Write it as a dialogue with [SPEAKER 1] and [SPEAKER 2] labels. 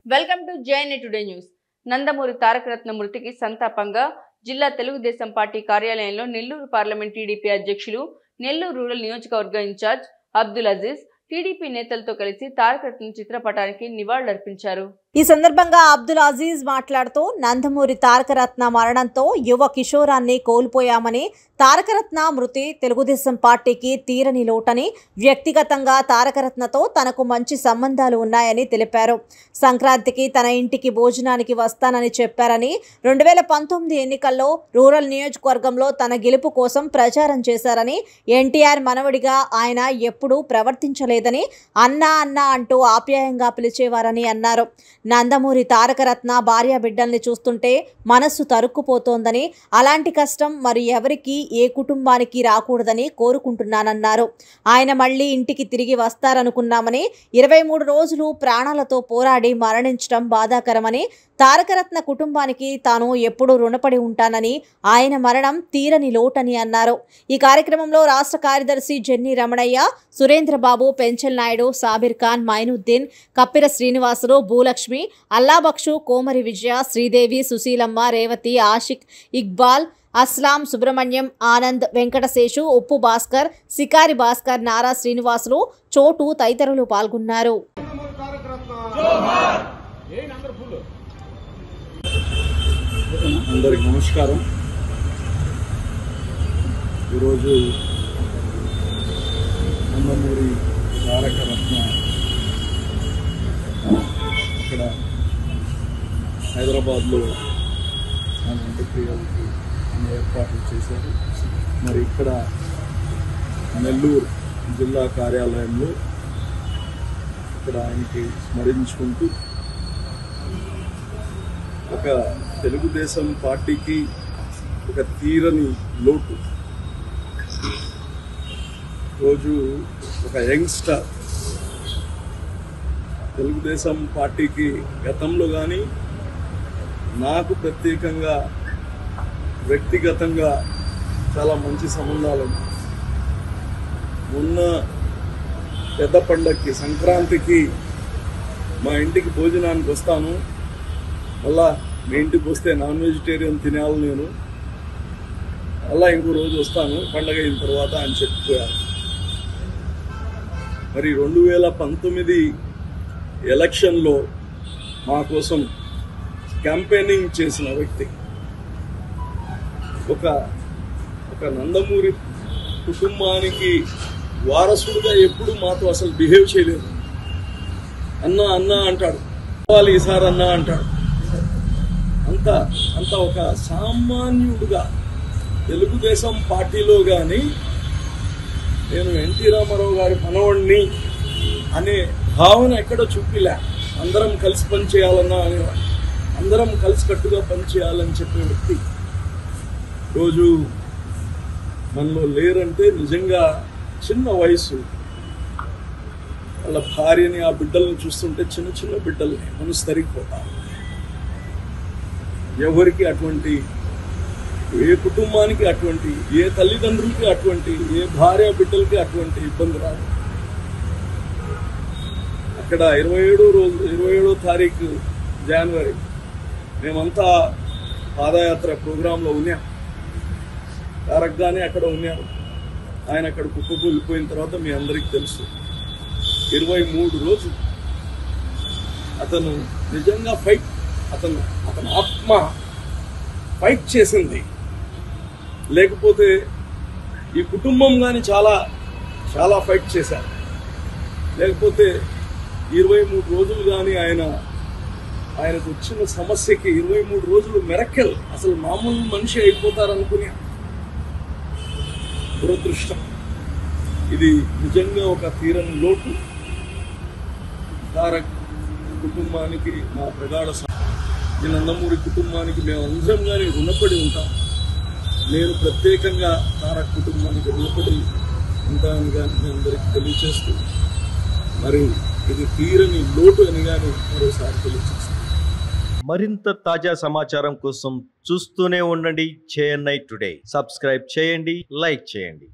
[SPEAKER 1] Welcome to JNA today news Nandamuri Tarakaratna మృతికి సంతాపంగా జిల్లా తెలుగుదేశం పార్టీ కార్యాలయంలో నెల్లూరు పార్లమెంట్ టీడీపీ అధ్యక్షులు నెల్లూరు రూరల్ నియోజకవర్గ ఇన్ఛార్జ్ అబ్దుల్ అజీజ్ టీడీపీ నేతలతో కలిసి తారకరత్న చిత్రపటానికి నివాళులర్పించారు
[SPEAKER 2] ఈ సందర్భంగా అబ్దుల్ అజీజ్ మాట్లాడుతూ నందమూరి తారకరత్న మరణంతో యువ కిషోరాన్ని కోల్పోయామని తారకరత్న మృతి తెలుగుదేశం పార్టీకి తీరని లోటని వ్యక్తిగతంగా తారకరత్నతో తనకు మంచి సంబంధాలు ఉన్నాయని తెలిపారు సంక్రాంతికి తన ఇంటికి భోజనానికి వస్తానని చెప్పారని రెండు వేల పంతొమ్మిది ఎన్నికల్లో రూరల్ నియోజకవర్గంలో తన గెలుపు కోసం ప్రచారం చేశారని ఎన్టీఆర్ మనవడిగా ఆయన ఎప్పుడూ ప్రవర్తించలేదని అన్నా అన్నా అంటూ ఆప్యాయంగా పిలిచేవారని అన్నారు నందమూరి తారకరత్న భార్య బిడ్డల్ని చూస్తుంటే మనస్సు తరుక్కుపోతోందని అలాంటి కష్టం మరి ఎవరికి ఏ కుటుంబానికి రాకూడదని కోరుకుంటున్నానన్నారు ఆయన మళ్ళీ ఇంటికి తిరిగి వస్తారనుకున్నామని ఇరవై మూడు రోజులు ప్రాణాలతో పోరాడి మరణించడం బాధాకరమని తారకరత్న కుటుంబానికి తాను ఎప్పుడూ రుణపడి ఉంటానని ఆయన మరణం తీరని లోటని అన్నారు ఈ కార్యక్రమంలో రాష్ట్ర కార్యదర్శి జెన్నీ రమణయ్య సురేంద్రబాబు పెంచల్ నాయుడు సాబిర్ ఖాన్ మైనుద్దీన్ కప్పిర శ్రీనివాసులు భూలక్ష్మి అల్లాబక్షు కోమరి విజయ శ్రీదేవి సుశీలమ్మ రేవతి ఆషిక్ ఇక్బాల్ అస్లాం సుబ్రహ్మణ్యం ఆనంద్ వెంకటశేషు ఉప్పు భాస్కర్ సికారి భాస్కర్ నారా శ్రీనివాసులు చోటు తదితరులు పాల్గొన్నారు
[SPEAKER 3] అందరికి నమస్కారం ఈరోజు నందమూరి తారక రత్న ఇక్కడ హైదరాబాద్లో మన అంత్యక్రియలకి అన్ని ఏర్పాట్లు చేశారు మరి ఇక్కడ నెల్లూరు జిల్లా కార్యాలయంలో ఇక్కడ ఆయనకి స్మరించుకుంటూ ఒక తెలుగుదేశం పార్టీకి ఒక తీరని లోటు రోజు ఒక యంగ్స్టర్ తెలుగుదేశం పార్టీకి గతంలో కానీ నాకు ప్రత్యేకంగా వ్యక్తిగతంగా చాలా మంచి సంబంధాలు ఉన్నాయి. మొన్న పెద్ద పండక్కి సంక్రాంతికి మా ఇంటికి భోజనానికి వస్తాను మళ్ళా మీ ఇంటికి వస్తే నాన్ వెజిటేరియన్ తినాలి నేను అలా ఇంకో రోజు వస్తాను పండగ అయిన తర్వాత అని చెప్పిపోయారు మరి రెండు వేల పంతొమ్మిది ఎలక్షన్లో మా కోసం క్యాంపెయినింగ్ చేసిన వ్యక్తి ఒక ఒక నందమూరి కుటుంబానికి వారసుడుగా ఎప్పుడు మాతో అసలు బిహేవ్ చేయలేదు అన్న అన్న అంటాడు "కావాలి ఈసారి అన్న అంటాడు అంత అంత ఒక సామాన్యుడుగా తెలుగుదేశం పార్టీలో కానీ నేను ఎన్టీ రామారావు గారి మనవడిని అనే భావన ఎక్కడో చూపిలే అందరం కలిసి పనిచేయాలన్నా అనేవాడు అందరం కలిసికట్టుగా పనిచేయాలని చెప్పే వ్యక్తి రోజు మనలో లేరంటే నిజంగా చిన్న వయసు వాళ్ళ భార్యని ఆ బిడ్డల్ని చూస్తుంటే చిన్న చిన్న బిడ్డల్ని మనసు తరిగిపోతా ఎవరికి అటువంటి ఏ కుటుంబానికి అటువంటి ఏ తల్లిదండ్రులకి అటువంటి ఏ భార్య బిడ్డలకి అటువంటి ఇబ్బంది రాదు అక్కడ ఇరవై ఏడో రోజు ఇరవై ఏడో తారీఖు జనవరి మేమంతా పాదయాత్ర ప్రోగ్రాంలో ఉన్నాం తారక్గానే అక్కడ ఉన్నారు ఆయన అక్కడ కుప్పకు వెళ్ళిపోయిన తర్వాత మీ అందరికీ తెలుసు ఇరవై మూడు రోజులు అతను నిజంగా ఫైట్ అతను అతని ఆత్మ ఫైట్ చేసింది లేకపోతే ఈ కుటుంబం కానీ చాలా చాలా ఫైట్ చేశారు లేకపోతే ఇరవై మూడు రోజులు కానీ ఆయన ఆయనకు వచ్చిన సమస్యకి ఇరవై మూడు రోజులు మెరకెల్ అసలు మామూలు మనిషి అయిపోతారనుకునే దురదృష్టం ఇది నిజంగా ఒక తీరని లోటు తారక్ కుటుంబానికి మా ప్రగాఢ స- ఈ నందమూరి కుటుంబానికి మేము అందరం కానీ రుణపడి ఉంటాం నేను ప్రత్యేకంగా తారక్ కుటుంబానికి రుణపడి ఉంటానని కానీ మీ అందరికీ తెలియచేస్తూ మరి ఇది తీరని లోటు అని కానీ మరోసారి తెలియజేస్తాను
[SPEAKER 4] మరింత తాజా సమాచారం కోసం చూస్తూనే ఉండండి చేఎన్ఐ టుడే సబ్స్క్రైబ్ చేయండి లైక్ చేయండి